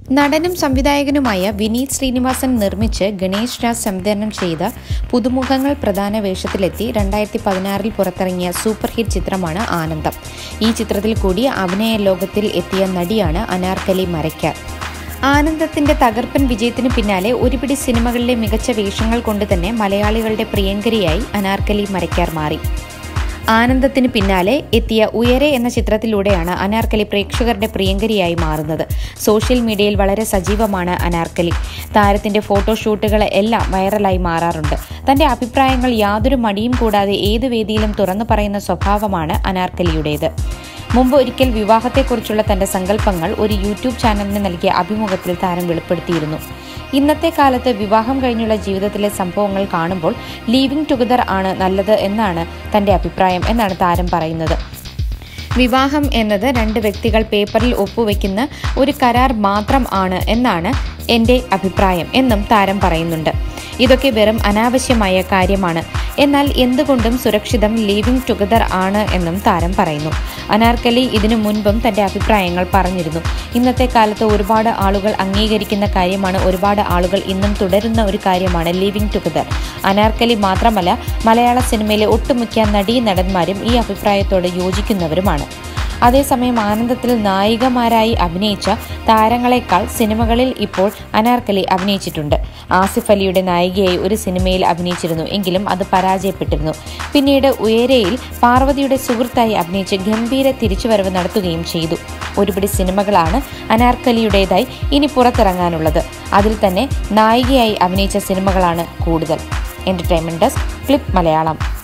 നടനും സംവിധായകനുമായ വിനീത് ശ്രീനിവാസൻ നിർമ്മിച്ച് ഗണേഷ് രാജ് സംവിധാനം ചെയ്ത പുതുമുഖങ്ങൾ പ്രധാന വേഷത്തിലെത്തി രണ്ടായിരത്തി പതിനാറിൽ പുറത്തിറങ്ങിയ സൂപ്പർ ഹിറ്റ് ചിത്രമാണ് ആനന്ദം ഈ ചിത്രത്തിൽ കൂടി അഭിനയ ലോകത്തിൽ എത്തിയ നടിയാണ് അനാർക്കലി മരയ്ക്കാർ ആനന്ദത്തിന്റെ തകർപ്പൻ വിജയത്തിന് പിന്നാലെ ഒരുപിടി സിനിമകളിലെ മികച്ച വേഷങ്ങൾ കൊണ്ട് തന്നെ മലയാളികളുടെ പ്രിയങ്കരിയായി അനാർക്കലി മരയ്ക്കാർ മാറി ആനന്ദത്തിന് പിന്നാലെ എത്തിയ ഉയരെ എന്ന ചിത്രത്തിലൂടെയാണ് അനാർക്കലി പ്രേക്ഷകരുടെ പ്രിയങ്കരിയായി മാറുന്നത് സോഷ്യൽ മീഡിയയിൽ വളരെ സജീവമാണ് അനാർക്കലി താരത്തിന്റെ ഫോട്ടോഷൂട്ടുകൾ എല്ലാം വൈറലായി മാറാറുണ്ട് തന്റെ അഭിപ്രായങ്ങൾ യാതൊരു മടിയും കൂടാതെ ഏത് വേദിയിലും തുറന്നു പറയുന്ന സ്വഭാവമാണ് അനാർക്കലിയുടേത് മുമ്പ് ഒരിക്കൽ വിവാഹത്തെക്കുറിച്ചുള്ള തന്റെ സങ്കല്പങ്ങൾ ഒരു യൂട്യൂബ് ചാനലിന് നൽകിയ അഭിമുഖത്തിൽ താരം വെളിപ്പെടുത്തിയിരുന്നു ഇന്നത്തെ കാലത്ത് വിവാഹം കഴിഞ്ഞുള്ള ജീവിതത്തിലെ സംഭവങ്ങൾ കാണുമ്പോൾ ലീവിംഗ് ടുഗദർ ആണ് നല്ലത് എന്നാണ് തന്റെ അഭിപ്രായം എന്നാണ് താരം പറയുന്നത് വിവാഹം എന്നത് രണ്ട് വ്യക്തികൾ പേപ്പറിൽ ഒപ്പുവെക്കുന്ന ഒരു കരാർ മാത്രം ആണ് എന്നാണ് എൻ്റെ അഭിപ്രായം എന്നും താരം പറയുന്നുണ്ട് ഇതൊക്കെ വെറും അനാവശ്യമായ കാര്യമാണ് എന്നാൽ എന്തുകൊണ്ടും സുരക്ഷിതം ലീവിംഗ് ടുഗദർ ആണ് എന്നും താരം പറയുന്നു അനാർക്കലി ഇതിനു മുൻപും തന്റെ അഭിപ്രായങ്ങൾ പറഞ്ഞിരുന്നു ഇന്നത്തെ കാലത്ത് ഒരുപാട് ആളുകൾ അംഗീകരിക്കുന്ന കാര്യമാണ് ഒരുപാട് ആളുകൾ ഇന്നും തുടരുന്ന ഒരു കാര്യമാണ് ലിവിംഗ് ടുഗദർ അനാർക്കലി മാത്രമല്ല മലയാള സിനിമയിലെ ഒട്ടുമിക്ക നടീ നടന്മാരും ഈ അഭിപ്രായത്തോട് യോജിക്കുന്നവരുമാണ് അതേസമയം ആനന്ദത്തിൽ നായികമാരായി അഭിനയിച്ച താരങ്ങളെക്കാൾ സിനിമകളിൽ ഇപ്പോൾ അനാർക്കലി അഭിനയിച്ചിട്ടുണ്ട് ആസിഫ് അലിയുടെ നായികയായി ഒരു സിനിമയിൽ അഭിനയിച്ചിരുന്നു എങ്കിലും അത് പരാജയപ്പെട്ടിരുന്നു പിന്നീട് ഉയരയിൽ പാർവതിയുടെ സുഹൃത്തായി അഭിനയിച്ച് ഗംഭീര തിരിച്ചുവരവ് നടത്തുകയും ചെയ്തു ഒരുപിടി സിനിമകളാണ് അനാർക്കലിയുടേതായി ഇനി പുറത്തിറങ്ങാനുള്ളത് അതിൽ തന്നെ നായികയായി അഭിനയിച്ച സിനിമകളാണ് കൂടുതൽ എന്റർടൈൻമെന്റ് ഡെസ്ക് ക്ലിപ്പ് മലയാളം